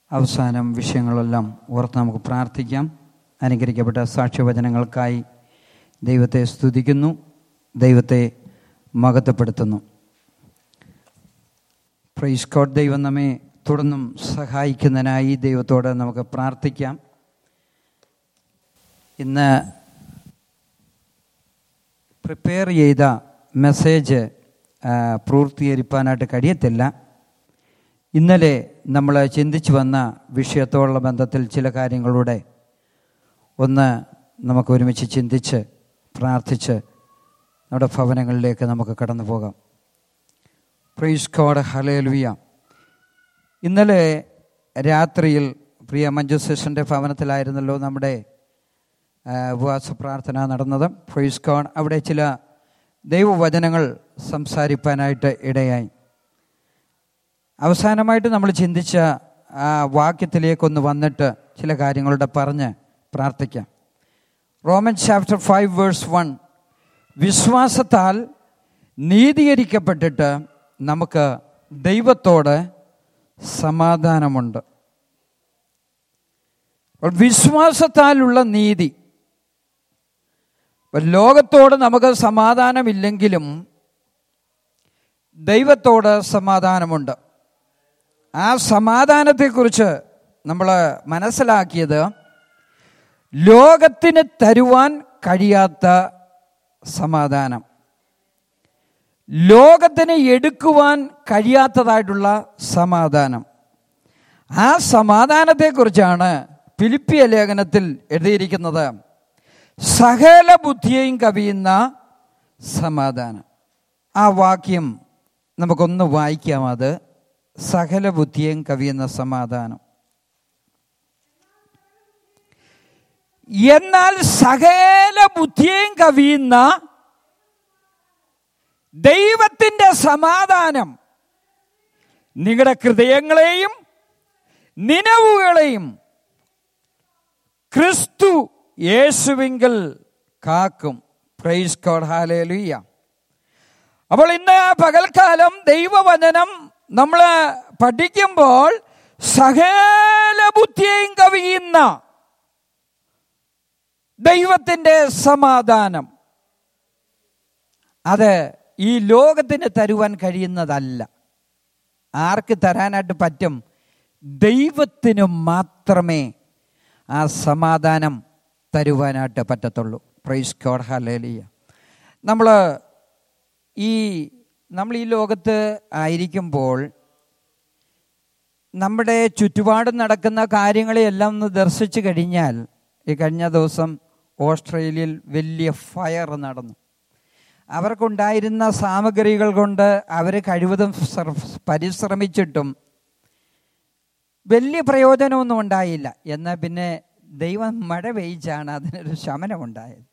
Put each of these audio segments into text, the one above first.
അവസാനം വിഷയങ്ങളെല്ലാം ഓർത്ത് നമുക്ക് പ്രാർത്ഥിക്കാം അനുഗ്രഹിക്കപ്പെട്ട സാക്ഷ്യവചനങ്ങൾക്കായി ദൈവത്തെ സ്തുതിക്കുന്നു ദൈവത്തെ മഹത്വപ്പെടുത്തുന്നു പ്രൈസ് കോഡ് ദൈവം നമ്മെ തുടർന്നും സഹായിക്കുന്നതിനായി ദൈവത്തോട് നമുക്ക് പ്രാർത്ഥിക്കാം ഇന്ന് പ്രിപ്പയർ ചെയ്ത മെസ്സേജ് ആ, പൂർത്തീകരിക്കാനായിട്ട് കഴിയത്തില്ല ഇന്നലെ നമ്മൾ ചിന്തിച്ചു വന്ന വിഷയത്തോടുള്ള ബന്ധത്തിൽ ചില കാര്യങ്ങളുടെ ഒന്ന് നമുക്ക് ഒരുമിച്ച് ചിന്തിച്ച് പ്രാർത്ഥിച്ച് നമ്മുടെ ഭവനങ്ങളിലേക്ക് നമുക്ക് കടന്നു പോകാം പ്രൈസ് കോഡ് ഹലേലുയ ഇന്നലെ രാത്രിയിൽ പ്രിയ മഞ്ജു സെഷൻ്റെ ഭവനത്തിലായിരുന്നല്ലോ നമ്മുടെ ആ, ഉപവാസ പ്രാർത്ഥന നടന്നത് പ്രൈസ് കോഡ് അവിടെ ചില ദൈവവചനങ്ങൾ സംസാരിപ്പാനായിട്ട് ഇടയായി അവസാനമായിട്ട് നമ്മൾ ചിന്തിച്ച ആ വാക്യത്തിലേക്കൊന്ന് വന്നിട്ട് ചില കാര്യങ്ങളുടെ പറഞ്ഞ് പ്രാർത്ഥിക്കാം Roman chapter five verse one വിശ്വാസത്താൽ നീതീകരിക്കപ്പെട്ടിട്ട് നമുക്ക് ദൈവത്തോട് സമാധാനമുണ്ട് അപ്പോൾ വിശ്വാസത്താലുള്ള നീതി അപ്പോൾ ലോകത്തോട് നമുക്ക് സമാധാനമില്ലെങ്കിലും ദൈവത്തോട് സമാധാനമുണ്ട് ആ സമാധാനത്തെക്കുറിച്ച് നമ്മൾ മനസ്സിലാക്കിയത് ലോകത്തിന് തരുവാൻ കഴിയാത്ത സമാധാനം ലോകത്തിന് എടുക്കുവാൻ കഴിയാത്തതായിട്ടുള്ള സമാധാനം ആ സമാധാനത്തെക്കുറിച്ചാണ് ഫിലിപ്പിയ ലേഖനത്തിൽ എഴുതിയിരിക്കുന്നത് സകല ബുദ്ധിയെയും കവിയുന്ന സമാധാനം ആ വാക്യം നമുക്കൊന്ന് വായിക്കാം അത് സകല ബുദ്ധിയെയും കവിയുന്ന സമാധാനം എന്നാൽ സകല ബുദ്ധിയെയും കവിയുന്ന ദൈവത്തിൻ്റെ സമാധാനം നിങ്ങളുടെ ഹൃദയങ്ങളെയും നിലവുകളെയും ക്രിസ്തു യേശുവിങ്കൽ കാക്കും പ്രൈസ് കോഡ് ഹാലേലുയ്യ അപ്പോൾ ഇന്ന് പകൽക്കാലം ദൈവവചനം നമ്മൾ പഠിക്കുമ്പോൾ സകല ബുദ്ധിയെയും കവിയുന്ന ദൈവത്തിൻ്റെ സമാധാനം അത് ഈ ലോകത്തിന് തരുവാൻ കഴിയുന്നതല്ല ആർക്ക് തരാനായിട്ട് പറ്റും ദൈവത്തിന് മാത്രമേ ആ സമാധാനം തരുവാനായിട്ട് പറ്റത്തുള്ളൂ പ്രൈസ് കോഡ് ഹലേലിയ നമ്മൾ ഈ നമ്മൾ ഈ ലോകത്ത് ആയിരിക്കുമ്പോൾ നമ്മുടെ ചുറ്റുപാടും നടക്കുന്ന കാര്യങ്ങളെയെല്ലാം ഒന്ന് ദർശിച്ചു കഴിഞ്ഞാൽ ഈ കഴിഞ്ഞ ദിവസം ഓസ്ട്രേലിയയിൽ വലിയ ഫയർ നടന്നു അവർക്കുണ്ടായിരുന്ന സാമഗ്രികൾ കൊണ്ട് അവർ കഴിവതും ശ്ര- പരിശ്രമിച്ചിട്ടും വലിയ പ്രയോജനമൊന്നും ഉണ്ടായില്ല എന്നാൽ പിന്നെ ദൈവം മഴ പെയ്ച്ചാണ് അതിനൊരു ശമനമുണ്ടായത്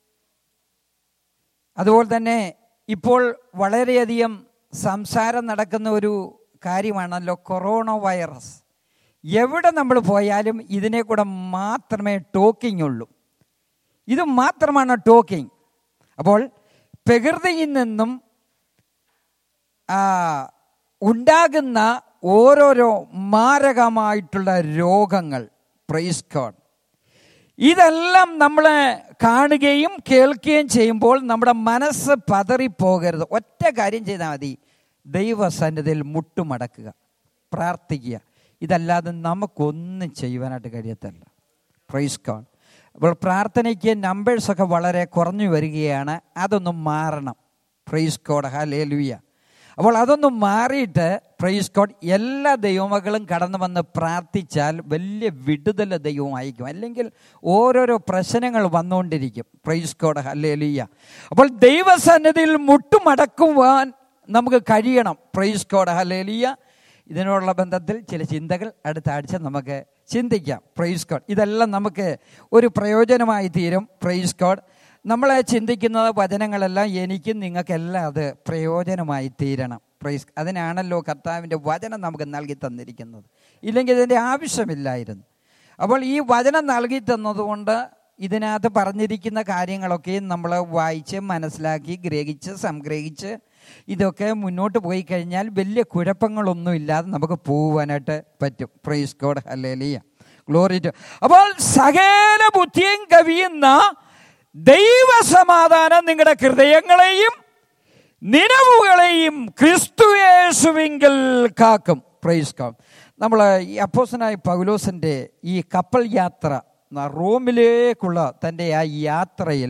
അതുപോലെ തന്നെ ഇപ്പോൾ വളരെയധികം സംസാരം നടക്കുന്ന ഒരു കാര്യമാണല്ലോ കൊറോണ വൈറസ് എവിടെ നമ്മൾ പോയാലും ഇതിനെ കൂടെ മാത്രമേ ടോക്കിംഗ് ഉള്ളൂ ഇത് മാത്രമാണ് ടോക്കിംഗ് അപ്പോൾ പ്രകൃതിയിൽ നിന്നും ആ, ഉണ്ടാകുന്ന ഓരോരോ മാരകമായിട്ടുള്ള രോഗങ്ങൾ പ്രൈസ് ഗോഡ് ഇതെല്ലാം നമ്മൾ കാണുകയും കേൾക്കുകയും ചെയ്യുമ്പോൾ നമ്മുടെ മനസ്സ് പതറിപ്പോകരുത് ഒറ്റ കാര്യം ചെയ്താൽ മതി ദൈവസന്നിധിയിൽ മുട്ടുമടക്കുക പ്രാർത്ഥിക്കുക ഇതല്ലാതെ നമുക്കൊന്നും ചെയ്യുവാനായിട്ട് കഴിയത്തില്ല പ്രൈസ് ഗോഡ് അപ്പോൾ പ്രാർത്ഥനയ്ക്ക് നമ്പേഴ്സൊക്കെ വളരെ കുറഞ്ഞു വരികയാണ് അതൊന്നും മാറണം പ്രൈസ് കോഡ് ഹാലേലുയ അപ്പോൾ അതൊന്നും മാറിയിട്ട് പ്രൈസ് കോഡ് എല്ലാ ദൈവമക്കളും കടന്നു വന്ന് പ്രാർത്ഥിച്ചാൽ വലിയ വിടുതൽ ദൈവമായിരിക്കും അല്ലെങ്കിൽ ഓരോരോ പ്രശ്നങ്ങൾ വന്നുകൊണ്ടിരിക്കും പ്രൈസ് കോഡ് ഹല്ലേലൂയ അപ്പോൾ ദൈവസന്നിധിയിൽ മുട്ടുമടക്കുവാൻ നമുക്ക് കഴിയണം പ്രൈസ് കോഡ് ഹല്ലേലൂയ ഇതിനോടുള്ള ബന്ധത്തിൽ ചില ചിന്തകൾ അടുത്ത ആഴ്ച നമുക്ക് ചിന്തിക്കാം പ്രൈസ് കോഡ് ഇതെല്ലാം നമുക്ക് ഒരു പ്രയോജനമായി തീരും പ്രൈസ് കോഡ് നമ്മളെ ചിന്തിക്കുന്ന വചനങ്ങളെല്ലാം എനിക്കും നിങ്ങൾക്കെല്ലാം അത് പ്രയോജനമായി തീരണം പ്രൈസ് അതിനാണല്ലോ കർത്താവിൻ്റെ വചനം നമുക്ക് നൽകി തന്നിരിക്കുന്നത് ഇല്ലെങ്കിൽ ഇതിൻ്റെ ആവശ്യമില്ലായിരുന്നു അപ്പോൾ ഈ വചനം നൽകി തന്നതുകൊണ്ട് ഇതിനകത്ത് പറഞ്ഞിരിക്കുന്ന കാര്യങ്ങളൊക്കെ നമ്മൾ വായിച്ച് മനസ്സിലാക്കി ഗ്രഹിച്ച് സംഗ്രഹിച്ച് ഇതൊക്കെ മുന്നോട്ട് പോയി കഴിഞ്ഞാൽ വലിയ കുഴപ്പങ്ങളൊന്നും ഇല്ലാതെ നമുക്ക് പോകുവാനായിട്ട് പറ്റും praise God hallelujah glory to അപ്പോൾ സകല ബുദ്ധിയും കവിയുന്ന ദൈവസമാധാനം നിങ്ങളുടെ ഹൃദയങ്ങളെയും നിലവുകളെയും ക്രിസ്തുയേശുവിങ്കിൽ കാക്കും പ്രൈസ് കാം നമ്മൾ ഈ അപ്പോസനായ പൗലോസിൻ്റെ ഈ കപ്പൽ യാത്ര ന- റോമിലേക്കുള്ള തൻ്റെ ആ യാത്രയിൽ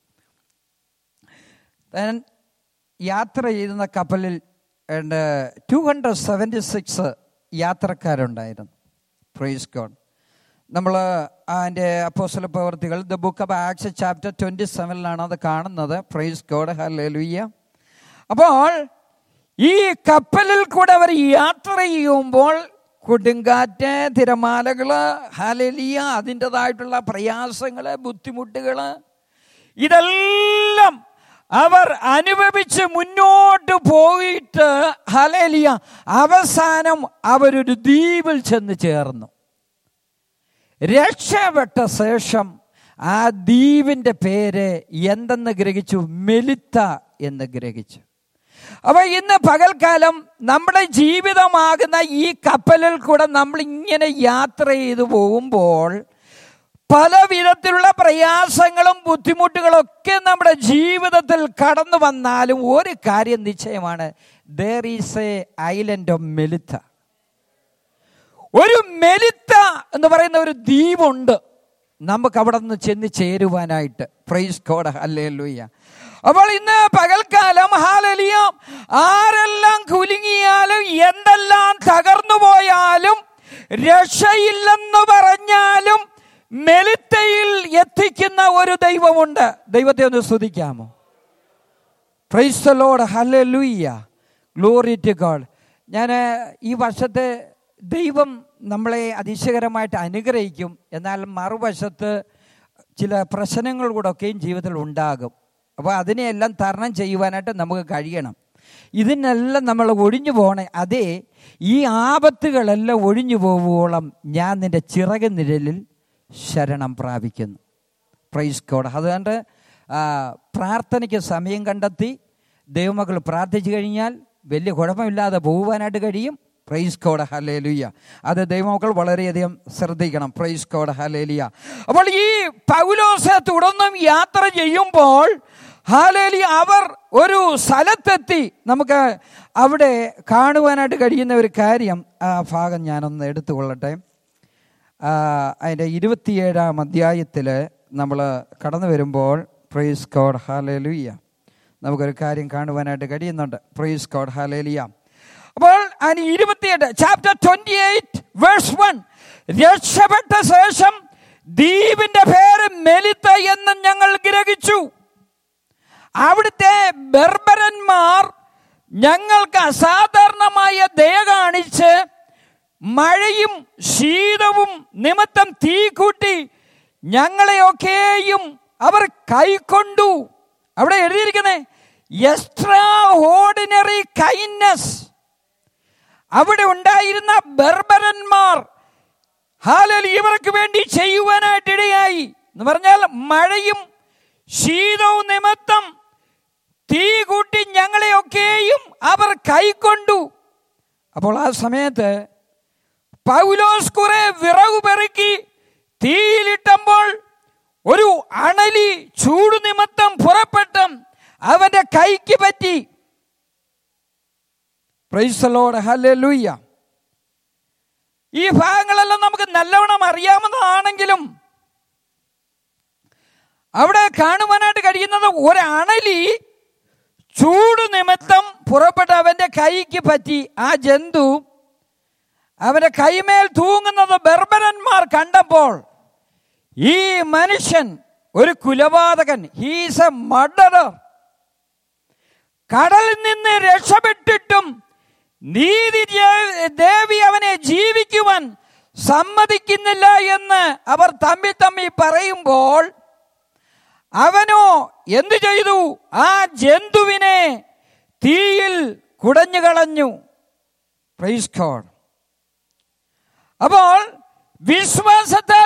താൻ യാത്ര ചെയ്യുന്ന കപ്പലിൽ ടു ഹൺഡ്രഡ് സെവൻറ്റി സിക്സ് യാത്രക്കാരുണ്ടായിരുന്നു പ്രൈസ് ഗോഡ് നമ്മൾ അതിൻ്റെ അപ്പോസ്തല പ്രവർത്തികൾ the book of Acts chapter twenty സെവനിലാണ് അത് കാണുന്നത് പ്രൈസ് ഗോഡ് ഹല്ലേലൂയ്യ അപ്പോൾ ഈ കപ്പലിൽ കൂടെ അവർ യാത്ര ചെയ്യുമ്പോൾ കൊടുങ്കാറ്റ് തിരമാലകൾ ഹലലിയ അതിൻ്റെതായിട്ടുള്ള പ്രയാസങ്ങൾ ബുദ്ധിമുട്ടുകൾ ഇതെല്ലാം അവർ അനുഭവിച്ച് മുന്നോട്ട് പോയിട്ട് ഹലലിയ അവസാനം അവരൊരു ദ്വീപിൽ ചെന്ന് ചേർന്നു രക്ഷപ്പെട്ട ശേഷം ആ ദ്വീപിൻ്റെ പേര് എന്തെന്ന് ഗ്രഹിച്ചു മെലിത്ത എന്ന് ഗ്രഹിച്ചു അപ്പൊ ഇന്ന് പകൽക്കാലം നമ്മുടെ ജീവിതമാകുന്ന ഈ കപ്പലിൽ കൂടെ നമ്മൾ ഇങ്ങനെ യാത്ര ചെയ്തു പോകുമ്പോൾ പല വിധത്തിലുള്ള പ്രയാസങ്ങളും ബുദ്ധിമുട്ടുകളൊക്കെ നമ്മുടെ ജീവിതത്തിൽ കടന്നു വന്നാലും ഒരു കാര്യം നിശ്ചയമാണ് there is a island of Melita ഒരു മെലിത്ത എന്ന് പറയുന്ന ഒരു ദ്വീപുണ്ട് നമുക്ക് അവിടെ നിന്ന് ചെന്ന് ചേരുവാനായിട്ട് പ്രൈസ് കോഡ് ഹല്ലേലൂയ അപ്പോൾ ഇന്ന് പകൽക്കാലം ഹാലലിയ ആരെല്ലാം കുലുങ്ങിയാലും എന്തെല്ലാം തകർന്നു പോയാലും രക്ഷയില്ലെന്ന് പറഞ്ഞാലും മെലിത്തയിൽ എത്തിക്കുന്ന ഒരു ദൈവമുണ്ട് ദൈവത്തെ ഒന്ന് സ്തുതിക്കാമോ praise lord hallelujah glory to God ഞാൻ ഈ വർഷത്തെ ദൈവം നമ്മളെ അതിശയകരമായിട്ട് അനുഗ്രഹിക്കും എന്നാൽ മറുവശത്ത് ചില പ്രശ്നങ്ങൾ കൂടെ ഒക്കെയും ജീവിതത്തിൽ ഉണ്ടാകും അപ്പോൾ അതിനെയെല്ലാം തരണം ചെയ്യുവാനായിട്ട് നമുക്ക് കഴിയണം ഇതിനെല്ലാം നമ്മൾ ഒഴിഞ്ഞു പോകണേ അതേ ഈ ആപത്തുകളെല്ലാം ഒഴിഞ്ഞു പോവുകയോളം ഞാൻ നിന്റെ ചിറക് നിഴലിൽ ശരണം പ്രാപിക്കുന്നു പ്രൈസ് കോഡ് അതുകൊണ്ട് ആ, പ്രാർത്ഥനയ്ക്ക് സമയം കണ്ടെത്തി ദൈവമക്കൾ പ്രാർത്ഥിച്ചു കഴിഞ്ഞാൽ വലിയ കുഴപ്പമില്ലാതെ പോകുവാനായിട്ട് കഴിയും പ്രൈസ് കോഡ് ഹലേലുയ്യ അത് ദൈവമക്കൾ വളരെയധികം ശ്രദ്ധിക്കണം പ്രൈസ് കോഡ് ഹലേലിയ അപ്പോൾ ഈ പൗലോസ് തുടർന്നും യാത്ര ചെയ്യുമ്പോൾ ഹാലേലി അവർ ഒരു സ്ഥലത്തെത്തി നമുക്ക് അവിടെ കാണുവാനായിട്ട് കഴിയുന്ന ഒരു കാര്യം ആ ഭാഗം ഞാനൊന്ന് എടുത്തുകൊള്ളട്ടെ ആ, അതിൻ്റെ ഇരുപത്തിയേഴാം അധ്യായത്തിൽ നമ്മൾ കടന്നു വരുമ്പോൾ പ്രൈസ് കോഡ് ഹാലേലുയ്യ നമുക്കൊരു കാര്യം കാണുവാനായിട്ട് കഴിയുന്നുണ്ട് പ്രൈസ് കോഡ് ഹാലേലിയ അപ്പോൾ അതിന് ഇരുപത്തിയെട്ട് chapter twenty eight verse one രക്ഷപ്പെട്ട ശേഷം ദ്വീപിന്റെ പേര് മെലിത്ത എന്ന് ഞങ്ങൾ ഗ്രഹിച്ചു അവിടുത്തെ ബർബരന്മാർ ഞങ്ങൾക്ക് അസാധാരണമായ ദയ കാണിച്ച് മഴയും ശീതവും നിമിത്തം തീ കൂട്ടി ഞങ്ങളെയൊക്കെയും അവർ കൈക്കൊണ്ടു അവിടെ എഴുതിയിരിക്കുന്നേ എക്സ്ട്രാ ഓർഡിനറി കൈൻഡ്നസ് അവിടെ ഉണ്ടായിരുന്ന ബർബരന്മാർ ഹാലൽ ഇവർക്ക് വേണ്ടി ചെയ്യുവാനായിട്ടിടയായി എന്ന് പറഞ്ഞാൽ മഴയും ശീതവും നിമിത്തം തീ കൂട്ടി ഞങ്ങളെയൊക്കെയും അവർ കൈക്കൊണ്ടു അപ്പോൾ ആ സമയത്ത് പൗലോസ് കുറെ വിറകു പെറുക്കി തീയിലിട്ടപ്പോൾ ഒരു അണലി ചൂട് നിമിത്തം പുറപ്പെട്ടും അവന്റെ കൈക്ക് പറ്റി പ്രൈസലോട് ഹല്ലേലൂയ്യ ഈ ഭാഗങ്ങളെല്ലാം നമുക്ക് നല്ലവണ്ണം അറിയാവുന്നതാണെങ്കിലും അവിടെ കാണുവാനായിട്ട് കഴിയുന്നത് ഒരണലി ചൂട് നിമിത്തം പുറപ്പെട്ട് അവന്റെ കൈക്ക് പറ്റി ആ ജന്തു അവന്റെ കൈമേൽ തൂങ്ങുന്നത് ബർബരന്മാർ കണ്ടപ്പോൾ ഈ മനുഷ്യൻ ഒരു കുലപാതകൻ ഹീസ് എ മർഡറർ കടലിൽ നിന്ന് രക്ഷപ്പെട്ടിട്ടും നീതി ദേ- ദേവി അവനെ ജീവിക്കുവാൻ സമ്മതിക്കുന്നില്ല എന്ന് അവർ തമ്മിൽ തമ്മിൽ പറയുമ്പോൾ അവനോ എന്തു ചെയ്തു ആ ജന്തുവിനെ തീയിൽ കുടഞ്ഞു കളഞ്ഞു പ്രൈസ് ഗോഡ് അപ്പോൾ വിശ്വാസത്താൽ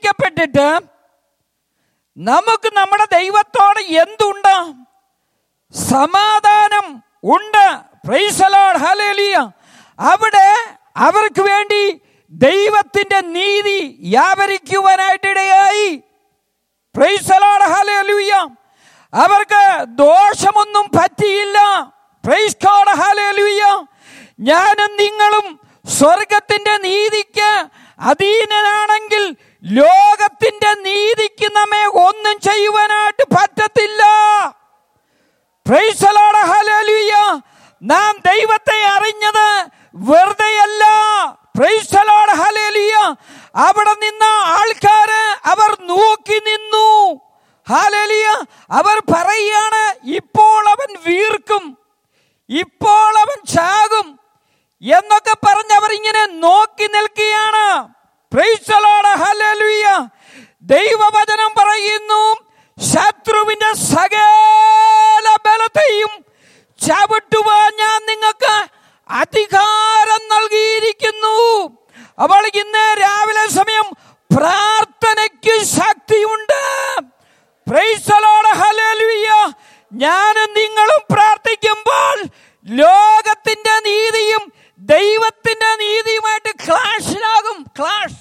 നീതീകരിക്കപ്പെട്ടിട്ട് നമുക്ക് നമ്മുടെ ദൈവത്തോട് എന്തുണ്ട് സമാധാനം ഉണ്ട് പ്രൈസലോഡ് ഹലേലിയ അവിടെ അവർക്ക് വേണ്ടി ദൈവത്തിന്റെ നീതി വ്യാപരിക്കുവാനായിട്ടിടയായി പ്രൈസലോഡ് ഹലേലുയ്യ അവർക്ക് ദോഷമൊന്നും പറ്റിയില്ല പ്രൈസ് കോഡ് ഹലേലുയ്യ ഞാനും നിങ്ങളും സ്വർഗത്തിന്റെ നീതിക്ക് അധീനനാണെങ്കിൽ ലോകത്തിന്റെ നീതിക്ക് നമ്മെ ഒന്നും ചെയ്യുവാനായിട്ട് പറ്റത്തില്ല പ്രൈസലോട് ഹല്ലേലൂയ നാം ദൈവത്തെ അറിഞ്ഞത് വെറുതെയല്ല പ്രൈസലോട് ഹല്ലേലൂയ അവിടെ നിന്ന ആൾക്കാര് അവർ നോക്കി നിന്നു ഹാലേലിയ അവർ പറയാണ് ഇപ്പോൾ അവൻ വീർക്കും ഇപ്പോൾ അവൻ ചാകും എന്നൊക്കെ പറഞ്ഞ് അവർ ഇങ്ങനെ നോക്കി നിൽക്കുകയാണ് പ്രൈസലോട് ഹല്ലേലൂയ ദൈവവചനം പറയുന്നു ശത്രുവിന്റെ സകല ബലത്തെയും ചവിട്ടുവാൻ ഞാൻ നിങ്ങൾക്ക് അധികാരം നൽകിയിരിക്കുന്നു അപ്പോൾ ഇന്ന് രാവിലെ സമയം പ്രാർത്ഥനയ്ക്ക് ശക്തിയുണ്ട് പ്രൈസലോട് ഹല്ലേലൂയ ഞാനും നിങ്ങളും പ്രാർത്ഥിക്കുമ്പോൾ ലോകത്തിന്റെ നീതിയും ദൈവത്തിന്റെ നീതിയുമായിട്ട് ക്ലാഷിലാകും ക്ലാഷ്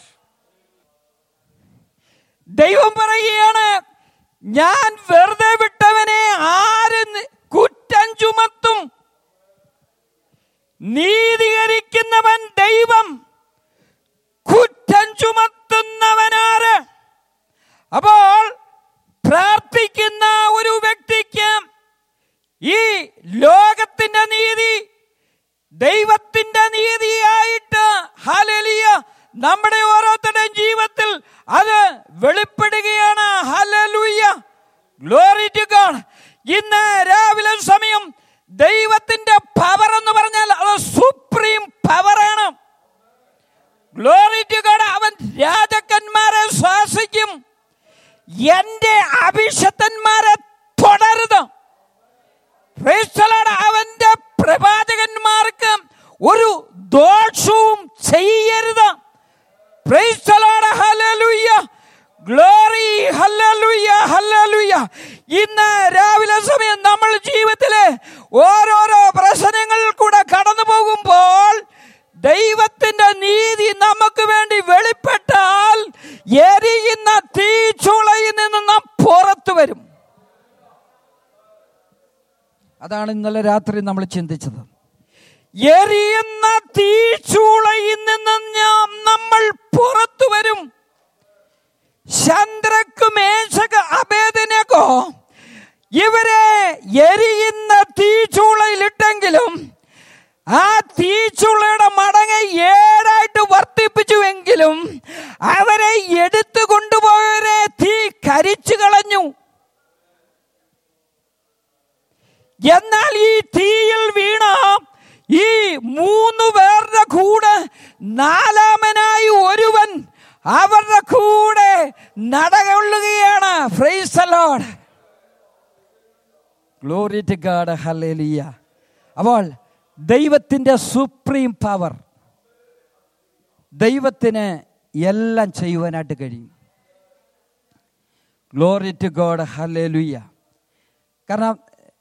ദൈവം പറയുകയാണ് ഞാൻ വെറുതെ വിട്ടവനെ ആര് നി- കുറ്റം ചുമത്തും നീതീകരിക്കുന്നവൻ ദൈവം കുറ്റം ചുമത്തുന്നവനാര് അപ്പോൾ പ്രാർത്ഥിക്കുന്ന ഒരു വ്യക്തിക്ക് ഈ ലോകത്തിന്റെ നീതി ദൈവത്തിന്റെ നീതിയായിട്ട് ഹലലിയ നമ്മുടെ ഓരോരുത്തരുടെയും ജീവിതത്തിൽ അത് വെളിപ്പെടുകയാണ് ഹലലുയ്യ ഗ്ലോറി ടു ഗോഡ് ഇന്ന് രാവിലെ സമയം ദൈവത്തിന്റെ പവർ എന്ന് പറഞ്ഞാൽ അത് സുപ്രീം പവറാണ് ഗ്ലോറി ടു ഗോഡ് അവൻ രാജക്കന്മാരെ ശ്വാസിക്കും എന്റെ അഭിഷത്തന്മാരെ തുടരുത് Praise the Lord. അവന്റെ പ്രവാചകന്മാർക്ക് ഒരു ദോഷവും ചെയ്യരുത് Praise the Lord. Hallelujah. Glory. Hallelujah. Hallelujah. ഇന്ന് രാവിലെ സമയം നമ്മൾ ജീവിതത്തിലെ ഓരോരോ പ്രശ്നങ്ങൾ കൂടെ കടന്നു പോകുമ്പോൾ ദൈവത്തിന്റെ നീതി നമുക്ക് വേണ്ടി വെളിപ്പെട്ടാൽ എരിയുന്ന തീച്ചുളയിൽ നിന്ന് നാം പുറത്തു വരും അതാണ് ഇന്നലെ രാത്രി നമ്മൾ ചിന്തിച്ചത് എരിയുന്ന തീച്ചൂളയിൽ നിന്ന് ഞാൻ നമ്മൾ പുറത്തു വരും ചന്ദ്രക്ക് മേശക അഭേദനക്കോ ഇവരെ എരിയുന്ന തീച്ചൂളയിലിട്ടെങ്കിലും ആ തീച്ചുളയുടെ മടങ്ങ ഏഴായിട്ട് വർദ്ധിപ്പിച്ചുവെങ്കിലും അവരെ എടുത്തു കൊണ്ടുപോയവരെ തീ കരിച്ചു കളഞ്ഞു എന്നാൽ ഈ തീയിൽ വീണ ഈ മൂന്ന് പേരുടെ കൂടെ നാലാമനായി ഒരുവൻ അവരുടെ കൂടെ നടകൊള്ളുകയാണ് praise lord glory to God hallelujah അപ്പോൾ ദൈവത്തിൻ്റെ സുപ്രീം പവർ ദൈവത്തിന് എല്ലാം ചെയ്യുവാനായിട്ട് കഴിയും ഗ്ലോറി ടു ഗോഡ് ഹല്ലേലൂയ കാരണം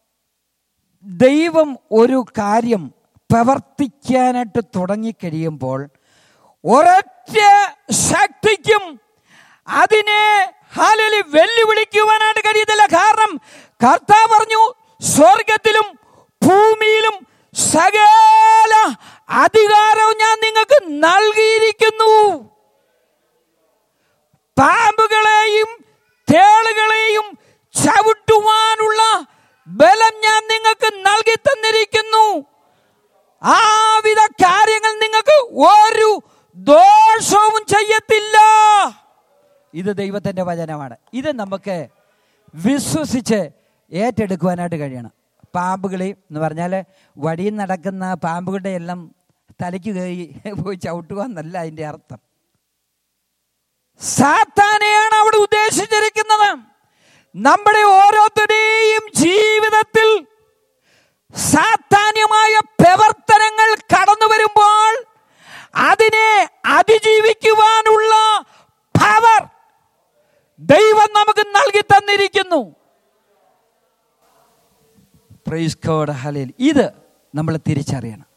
ദൈവം ഒരു കാര്യം പ്രവർത്തിക്കാനായിട്ട് തുടങ്ങിക്കഴിയുമ്പോൾ ഒരൊറ്റ ശക്തിക്കും അതിനെ ഹാലലി വെല്ലുവിളിക്കുവാനായിട്ട് കഴിയത്തില്ല കാരണം കർത്താവ് പറഞ്ഞു സ്വർഗത്തിലും ഭൂമിയിലും സകല അധികാരവും ഞാൻ നിങ്ങൾക്ക് നൽകിയിരിക്കുന്നു പാമ്പുകളെയും തേളുകളെയും ചവിട്ടുവാനുള്ള ബലം ഞാൻ നിങ്ങൾക്ക് നൽകി തന്നിരിക്കുന്നു ആവിധ കാര്യങ്ങൾ നിങ്ങൾക്ക് ഒരു ദോഷവും ചെയ്യത്തില്ല ഇത് ദൈവത്തിന്റെ വചനമാണ് ഇത് നമുക്ക് വിശ്വസിച്ച് ഏറ്റെടുക്കുവാനായിട്ട് കഴിയണം പാമ്പുകളി എന്ന് പറഞ്ഞാൽ വഴിയിൽ നടക്കുന്ന പാമ്പുകളുടെ എല്ലാം തലയ്ക്ക് കയറി പോയി ചവിട്ടുക എന്നല്ല അതിൻ്റെ അർത്ഥം സാത്താനെയാണ് അവിടെ ഉദ്ദേശിച്ചിരിക്കുന്നത് നമ്മുടെ ഓരോരുത്തരുടെയും ജീവിതത്തിൽ സാത്താന്യമായ പ്രവർത്തനങ്ങൾ കടന്നു വരുമ്പോൾ അതിനെ അതിജീവിക്കുവാനുള്ള പവർ ദൈവം നമുക്ക് നൽകി തന്നിരിക്കുന്നു പ്രൈസ് കോഡ് ഹലയിൽ ഇത് നമ്മൾ തിരിച്ചറിയണം